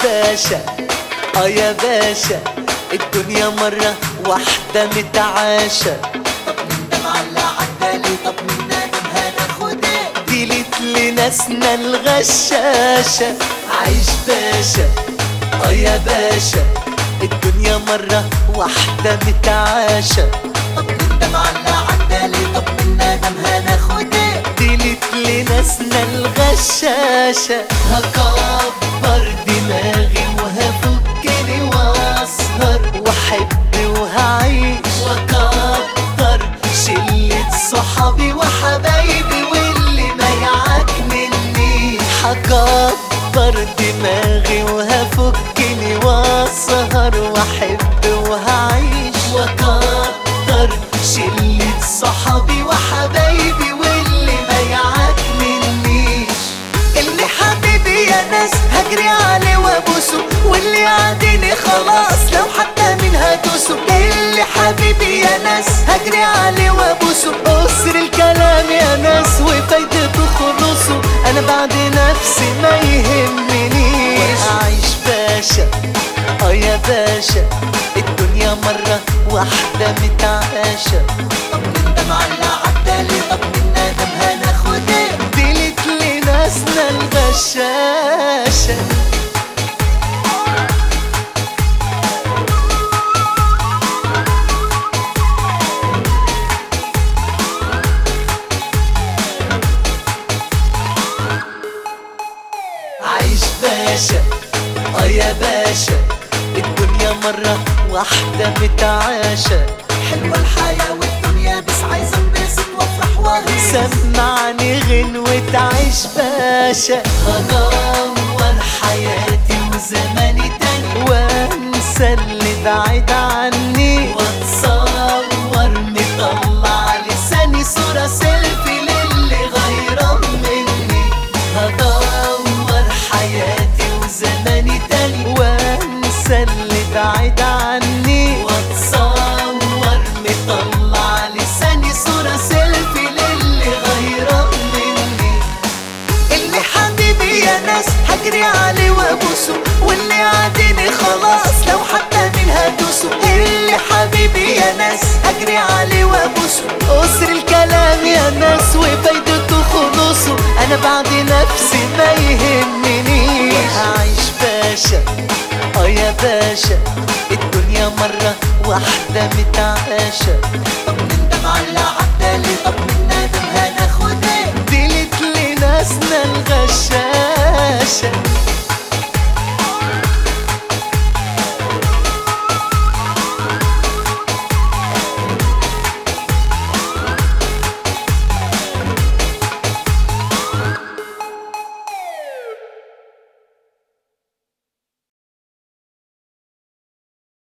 باشا اه يا باشا الدنيا مرة واحدة متعاشة طب مين ده معلق عدالي طب مين نادم هناخد ايه ديلت لناسنا الغشاشة عيش باشا اه يا باشا الدنيا مرة واحدة متعاشة طب مين ده معلق عدالي طب مين نادم هناخد ايه ديلت لناسنا الغشاشة هكبر دماغي وهفكني واسهر واحب وهعيش واكتر شلة صحابي وحبايبي واللي ما يعكنني هكبر دماغي وهفكني واسهر واحب وهعيش واكتر شلة صحابي وحبايبي واللي ما يعكننيش اللي حبيبي يا ناس هجري عليه وابوسه واللي يعديني خلاص لو حتى مين هدوسه اللي حبيبي يا ناس هجري عليه وابوسه قصر الكلام يا ناس وفايدته خلصه انا بعد نفسي ما يهمنيش اعيش باشا اه يا باشا الدنيا مرة واحدة متعاشة طب مين ده معلق عدالي طب مين نادم هناخد ايه ديلت لناسنا الغشاشة عيش باشا اه يا باشا الدنيا مرة واحدة متعاشة حلوة الحياة والدنيا بس عايزة انبسط وافرح واغيظ سمعني غنوة عيش باشا هدور حياتي وزماني تاني وانسى اللي بعيد عني واتصور مطلع لساني صورة سيلفي للي غيران مني هدور حياتي وزماني تاني وانسى اللي بعيد عني واتصور مطلع لساني صورة سيلفي للي غيران مني اللي حبيبي يا ناس هجري عليه وابوسه واللي عاديني خلاص لو حتى مين هدوسه اللي حبيبي يا ناس هجري عليه وابوسه قصر الكلام يا ناس وفايدته خلصه انا بعد نفسي ما يهمنيش هعيش باشا اه يا باشا الدنيا مرة واحدة متعاشة طب مين ده معلق عدالي طب مين نادم هناخد ايه ديلت لناسنا الغشاشة